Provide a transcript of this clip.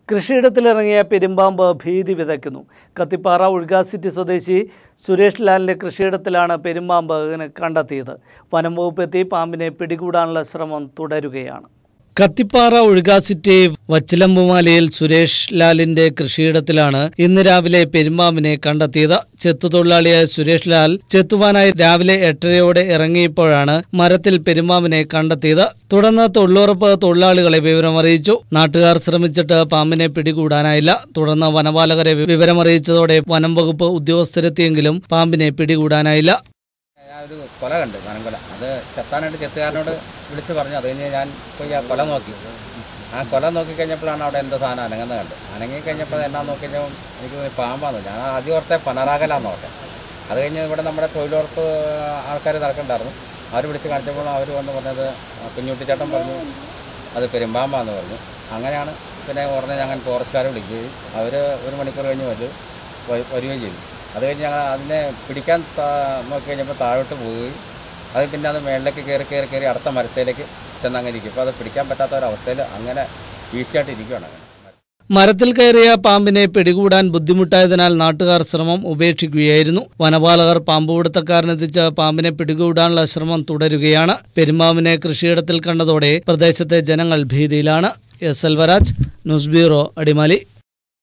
കൃഷിയിടത്തിലിറങ്ങിയ പെരുമ്പാമ്പ് ഭീതി വിതയ്ക്കുന്നു കത്തിപ്പാറ ഉൾഗാസിറ്റി സ്വദേശി സുരേഷ് ലാലിൻ്റെ കൃഷിയിടത്തിലാണ് പെരുമ്പാമ്പ് ഇതിനെ കണ്ടെത്തിയത് വനം വകുപ്പ് എത്തി പാമ്പിനെ പിടികൂടാനുള്ള ശ്രമം തുടരുകയാണ് കത്തിപ്പാറ ഒഴുകാസിറ്റി വച്ചിലമ്പുമാലയിൽ സുരേഷ് ലാലിന്റെ കൃഷിയിടത്തിലാണ് ഇന്ന് രാവിലെ പെരുമ്പാമ്പിനെ കണ്ടെത്തിയത് ചെത്തുതൊഴിലാളിയായ സുരേഷ് ലാൽ ചെത്തുവാനായി രാവിലെ എട്ടരയോടെ ഇറങ്ങിയപ്പോഴാണ് മരത്തിൽ പെരുമ്പാമ്പിനെ കണ്ടെത്തിയത് തുടർന്ന് തൊഴിലുറപ്പ് തൊഴിലാളികളെ വിവരമറിയിച്ചു നാട്ടുകാർ ശ്രമിച്ചിട്ട് പാമ്പിനെ പിടികൂടാനായില്ല തുടർന്ന് വനപാലകരെ വിവരമറിയിച്ചതോടെ വനം വകുപ്പ് ഉദ്യോഗസ്ഥരെത്തിയെങ്കിലും പാമ്പിനെ പിടികൂടാനായില്ല ഞാനൊരു കൊല കണ്ട് വനംകൊല അത് ചെത്താനായിട്ട് ചെത്തുകാരനോട് വിളിച്ച് പറഞ്ഞു അത് കഴിഞ്ഞ് ഞാൻ പോയി ആ കൊല നോക്കി ആ കൊല നോക്കിക്കഴിഞ്ഞപ്പോഴാണ് അവിടെ എന്തോ സാധനം അനങ്ങുന്നത് കണ്ട് അനങ്ങി കഴിഞ്ഞപ്പോൾ എന്നാ നോക്കി കഴിഞ്ഞപ്പോൾ എനിക്ക് തോന്നി പാമ്പാന്ന് ഞാൻ ആദ്യം ഓർത്തെ പനറാകലാന്ന് ഓർത്തെ അത് കഴിഞ്ഞ് ഇവിടെ നമ്മുടെ തൊഴിലുറപ്പ് ആൾക്കാർ നടക്കണ്ടായിരുന്നു അവർ വിളിച്ച് കാണിച്ചപ്പോൾ അവർ വന്ന് പറഞ്ഞത് കുഞ്ഞുട്ടിച്ചേട്ടൻ പറഞ്ഞു അത് പെരുമ്പാമ്പാന്ന് പറഞ്ഞു അങ്ങനെയാണ് പിന്നെ ഉടനെ ഞങ്ങൾ ഫോറസ്റ്റുകാരെ വിളിക്കുകയും അവർ ഒരു മണിക്കൂർ കഴിഞ്ഞ് വരും വ- വരികയും ചെയ്തു അത് കഴിഞ്ഞ് ഞങ്ങൾ അതിനെ പിടിക്കാൻ താ- നോക്കി കഴിഞ്ഞപ്പോൾ താഴോട്ട് പോവുകയും അത് പിന്നെ അത് മേളിലേക്ക് കയറി കയറി കയറി അടുത്ത മരത്തിലേക്ക് ചെന്നങ്ങനെ ഇരിക്കും ഇപ്പോൾ അത് പിടിക്കാൻ പറ്റാത്ത ഒരവസ്ഥയിൽ അങ്ങനെ ഈസിയായിട്ട് ഇരിക്കുകയാണ് അങ്ങനെ മരത്തിൽ കയറിയ പാമ്പിനെ പിടികൂടാൻ ബുദ്ധിമുട്ടായതിനാൽ നാട്ടുകാർ ശ്രമം ഉപേക്ഷിക്കുകയായിരുന്നു വനപാലകർ പാമ്പുപിടുത്തക്കാരനെത്തിച്ച് പാമ്പിനെ പിടികൂടാനുള്ള ശ്രമം തുടരുകയാണ് പെരുമ്പാമ്പിനെ കൃഷിയിടത്തിൽ കണ്ടതോടെ പ്രദേശത്തെ ജനങ്ങൾ ഭീതിയിലാണ് എസ് എൽവരാജ് ന്യൂസ് ബ്യൂറോ അടിമാലി